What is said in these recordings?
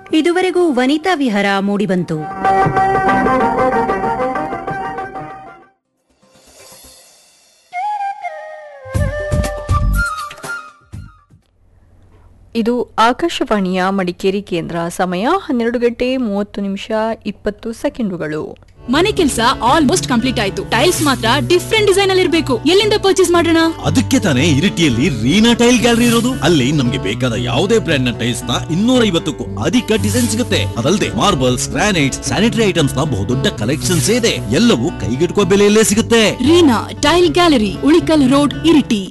ಇದುವರೆಗೂ ವನಿತಾ ವಿಹಾರ ಮೂಡಿಬಂತು ಇದು ಆಕಾಶವಾಣಿಯ ಮಡಿಕೇರಿ ಕೇಂದ್ರ ಸಮಯ ಹನ್ನೆರಡು ಗಂಟೆ ಮೂವತ್ತು ನಿಮಿಷ ಇಪ್ಪತ್ತು ಸೆಕೆಂಡುಗಳು ಮನೆ ಕೆಲಸ ಆಲ್ಮೋಸ್ಟ್ ಕಂಪ್ಲೀಟ್ ಆಯ್ತು ಟೈಲ್ಸ್ ಮಾತ್ರ ಡಿಫ್ರೆಂಟ್ ಡಿಸೈನ್ ಅಲ್ಲಿ ಇರಬೇಕು ಎಲ್ಲಿಂದ ಪರ್ಚೇಸ್ ಮಾಡೋಣ ಅದಕ್ಕೆ ತಾನೇ ಇರಿಟಿಯಲ್ಲಿ ರೀನಾ ಟೈಲ್ ಗ್ಯಾಲರಿ ಇರೋದು ಅಲ್ಲಿ ನಮ್ಗೆ ಬೇಕಾದ ಯಾವುದೇ ಬ್ರ್ಯಾಂಡ್ ನ ಟೈಲ್ಸ್ ನ ಇನ್ನೂರ ಐವತ್ತಕ್ಕೂ ಅಧಿಕ ಡಿಸೈನ್ ಸಿಗುತ್ತೆ ಅದಲ್ಲದೆ ಮಾರ್ಬಲ್ಸ್ ಗ್ರಾನೈಟ್ಸ್ ಸ್ಯಾನಿಟರಿ ಐಟಮ್ಸ್ ನ ಬಹುದೊಡ್ಡ ಕಲೆಕ್ಷನ್ಸ್ ಇದೆ ಎಲ್ಲವೂ ಕೈಗೆಟುಕುವ ಬೆಲೆಯಲ್ಲೇ ಸಿಗುತ್ತೆ Reena tile gallery Ulikal road Iritty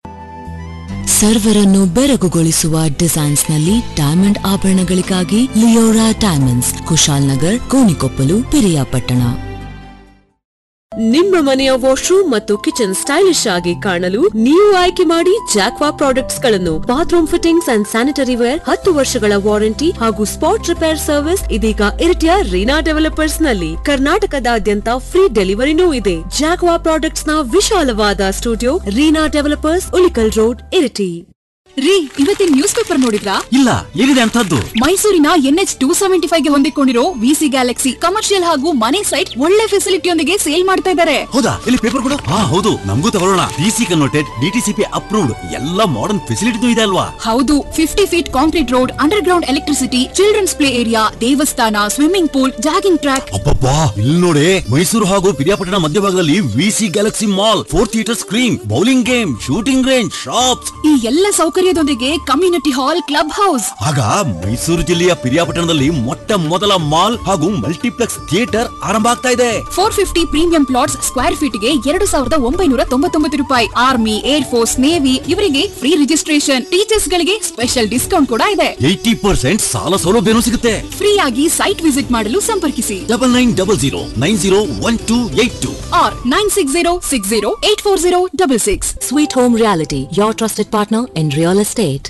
ಸರ್ವರನ್ನು ಬೆರಗುಗೊಳಿಸುವ ಡಿಸೈನ್ಸ್ ನಲ್ಲಿ ಡೈಮಂಡ್ ಆಭರಣಗಳಿಗಾಗಿ ಲಿಯೋರಾ ಡೈಮಂಡ್ಸ್ ಕುಶಾಲ್ ನಗರ್ ಕೋಣಿಕೊಪ್ಪಲು ಪಿರಿಯಾಪಟ್ಟಣ ನಿಮ್ಮ ಮನೆಯ ವಾಶ್ರೂಮ್ ಮತ್ತು ಕಿಚನ್ ಸ್ಟೈಲಿಶ್ ಆಗಿ ಕಾಣಲು ನೀವು ಆಯ್ಕೆ ಮಾಡಿ ಜಾಕ್ವಾ ಪ್ರಾಡಕ್ಟ್ಸ್ ಗಳನ್ನು bathroom fittings and sanitary ware ಹತ್ತು ವರ್ಷಗಳ ವಾರಂಟಿ ಹಾಗೂ ಸ್ಪಾಟ್ ರಿಪೇರ್ ಸರ್ವಿಸ್ ಇದೀಗ ಇರಿಟಿಯ ರೀನಾ ಡೆವಲಪರ್ಸ್ ನಲ್ಲಿ ಕರ್ನಾಟಕದಾದ್ಯಂತ ಫ್ರೀ ಡೆಲಿವರಿನೂ ಇದೆ ಜಾಕ್ವಾ ಪ್ರಾಡಕ್ಟ್ಸ್ ನ ವಿಶಾಲವಾದ studio Reena developers Ulikal road Iritty ರೀ ಇವತ್ತಿನ ನ್ಯೂಸ್ ಪೇಪರ್ ನೋಡಿದ್ರಾ ಇಲ್ಲ ಏನಿದೆ ಅಂತದ್ದು ಮೈಸೂರಿನ ಎನ್ಎಚ್ ಟೂ ಸೆವೆಂಟಿ ಫೈವ್ ಗೆ ಹೊಂದಿಕೊಂಡಿರೋ ವಿಸಿ ಗ್ಯಾಲಕ್ಸಿ ಕಮರ್ಷಿಯಲ್ ಹಾಗೂ ಮನೆ ಸೈಟ್ ಒಳ್ಳೆ ಫೆಸಿಲಿಟಿಯೊಂದಿಗೆ ಸೇಲ್ ಮಾಡ್ತಾ ಇದ್ದಾರೆ ಹೌದಾ ಇಲ್ಲಿ ಪೇಪರ್ ಕೂಡ ಹಾ ಹೌದು ನಮಗೂ ತಗೊಳ್ಳೋಣ ಡಿಸಿ ಕನ್ವರ್ಟೆಡ್ ಡಿಟಿಸಿಪಿ ಅಪ್ರೂವ್ಡ್ ಎಲ್ಲ ಮಾಡರ್ನ್ ಫೆಸಿಲಿಟಿನೂ ಇದೆ ಅಲ್ವಾ ಹೌದು fifty feet concrete road underground electricity children's play area ದೇವಸ್ಥಾನ ಸ್ವಿಮ್ಮಿಂಗ್ ಪೂಲ್ ಜಾಗಿಂಗ್ ಟ್ರ್ಯಾಕ್ ಅಬ್ಬಬ್ಬಾ ಇಲ್ಲಿ ನೋಡಿ ಮೈಸೂರು ಹಾಗೂ ಪಿರಿಯಾಪಟ್ಟಣ ಮಧ್ಯಭಾಗದಲ್ಲಿ VC Galaxy mall four theatre screen bowling game shooting range shops ಈ ಎಲ್ಲ ಸೌಕರ್ಯದೊಂದಿಗೆ ಕಮ್ಯುನಿಟಿ ಹಾಲ್ ಕ್ಲಬ್ ಹೌಸ್ ಆಗ ಮೈಸೂರು ಜಿಲ್ಲೆಯ ಪಿರಿಯಾಪಟ್ಟಣದಲ್ಲಿ ಮೊಟ್ಟ ಮೊದಲ ಮಾಲ್ ಹಾಗೂ ಮಲ್ಟಿಪ್ಲೆಕ್ಸ್ ಥಿಯೇಟರ್ ಆರಂಭ ಆಗ್ತಾ ಇದೆ four fifty premium plots square feet ಗೆ ಎರಡು ಸಾವಿರದ ಒಂಬೈನೂರ ತೊಂಬತ್ತೊಂಬತ್ತು ರೂಪಾಯಿ ಆರ್ಮಿ ಏರ್ ಫೋರ್ಸ್ ನೇವಿ ಇವರಿಗೆ ಫ್ರೀ ರಿಜಿಸ್ಟ್ರೇಷನ್ ಟೀಚರ್ಸ್ ಗಳಿಗೆ ಸ್ಪೆಷಲ್ ಡಿಸ್ಕೌಂಟ್ ಕೂಡ ಇದೆ ಏಯ್ಟಿ ಪರ್ಸೆಂಟ್ ಸಾಲ ಸೌಲಭ್ಯನೂ ಸಿಗುತ್ತೆ ಫ್ರೀ ಆಗಿ ಸೈಟ್ ವಿಸಿಟ್ ಮಾಡಲು ಸಂಪರ್ಕಿಸಿ double nine double zero nine zero one two eight two or nine six zero six zero eight four zero double six sweet home realty your trusted partner in real estate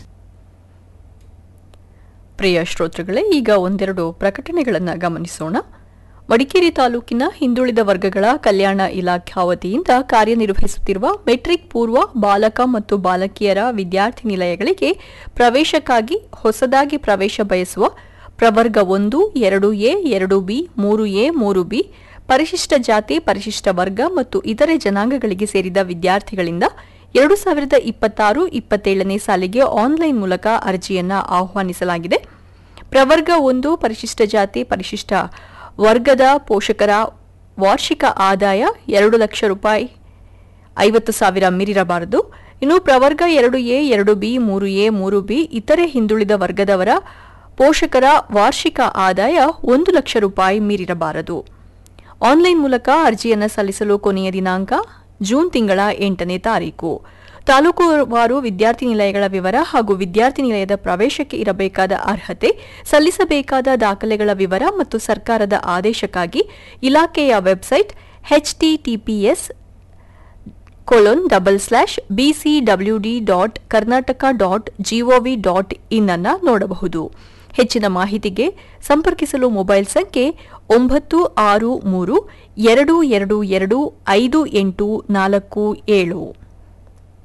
ಪ್ರಿಯ ಶ್ರೋತೃಗಳೇ ಈಗ ಒಂದೆರಡು ಪ್ರಕಟಣೆಗಳನ್ನು ಗಮನಿಸೋಣ ಮಡಿಕೇರಿ ತಾಲೂಕಿನ ಹಿಂದುಳಿದ ವರ್ಗಗಳ ಕಲ್ಯಾಣ ಇಲಾಖಾ ವತಿಯಿಂದ ಕಾರ್ಯನಿರ್ವಹಿಸುತ್ತಿರುವ ಮೆಟ್ರಿಕ್ ಪೂರ್ವ ಬಾಲಕ ಮತ್ತು ಬಾಲಕಿಯರ ವಿದ್ಯಾರ್ಥಿ ನಿಲಯಗಳಿಗೆ ಪ್ರವೇಶಕ್ಕಾಗಿ ಹೊಸದಾಗಿ ಪ್ರವೇಶ ಬಯಸುವ ಪ್ರವರ್ಗ ಒಂದು ಎರಡು ಎ ಎರಡು ಬಿ ಮೂರು ಎ ಮೂರು ಬಿ ಪರಿಶಿಷ್ಟ ಜಾತಿ ಪರಿಶಿಷ್ಟ ವರ್ಗ ಮತ್ತು ಇತರೆ ಜನಾಂಗಗಳಿಗೆ ಸೇರಿದ ವಿದ್ಯಾರ್ಥಿಗಳಿಂದ ಎರಡು ಸಾವಿರದ ಇಪ್ಪತ್ತಾರು ಇಪ್ಪತ್ತೇಳನೇ ಸಾಲಿಗೆ ಆನ್ಲೈನ್ ಮೂಲಕ ಅರ್ಜಿಯನ್ನ ಆಹ್ವಾನಿಸಲಾಗಿದೆ ಪ್ರವರ್ಗ ಒಂದು ಪರಿಶಿಷ್ಟ ಜಾತಿ ಪರಿಶಿಷ್ಟ ವರ್ಗದ ಪೋಷಕರ ವಾರ್ಷಿಕ ಆದಾಯ ಎರಡು ಲಕ್ಷ ರೂಪಾಯಿ ಐವತ್ತು ಸಾವಿರ ಮೀರಿರಬಾರದು ಇನ್ನು ಪ್ರವರ್ಗ ಎರಡು ಎ ಎರಡು ಬಿ ಮೂರು ಎ ಮೂರು ಬಿ ಇತರೆ ಹಿಂದುಳಿದ ವರ್ಗದವರ ಪೋಷಕರ ವಾರ್ಷಿಕ ಆದಾಯ ಒಂದು ಲಕ್ಷ ರೂಪಾಯಿ ಮೀರಿರಬಾರದು ಆನ್ಲೈನ್ ಮೂಲಕ ಅರ್ಜಿಯನ್ನು ಸಲ್ಲಿಸಲು ಕೊನೆಯ ದಿನಾಂಕ ಜೂನ್ ತಿಂಗಳ ಎಂಟನೇ ತಾರೀಕು ತಾಲೂಕುವಾರು ವಿದ್ಯಾರ್ಥಿ ನಿಲಯಗಳ ವಿವರ ಹಾಗೂ ವಿದ್ಯಾರ್ಥಿ ನಿಲಯದ ಪ್ರವೇಶಕ್ಕೆ ಇರಬೇಕಾದ ಅರ್ಹತೆ ಸಲ್ಲಿಸಬೇಕಾದ ದಾಖಲೆಗಳ ವಿವರ ಮತ್ತು ಸರ್ಕಾರದ ಆದೇಶಕ್ಕಾಗಿ ಇಲಾಖೆಯ website HTTPS colon double slash BCWD dot Karnataka dot GOV dot in ಅನ್ನ ನೋಡಬಹುದು ಹೆಚ್ಚಿನ ಮಾಹಿತಿಗೆ ಸಂಪರ್ಕಿಸಲು ಮೊಬೈಲ್ ಸಂಖ್ಯೆ ಒಂಬತ್ತು ಆರು ಮೂರು ಎರಡು ಎರಡು ಎರಡು ಐದು ಎಂಟು ನಾಲ್ಕು ಏಳು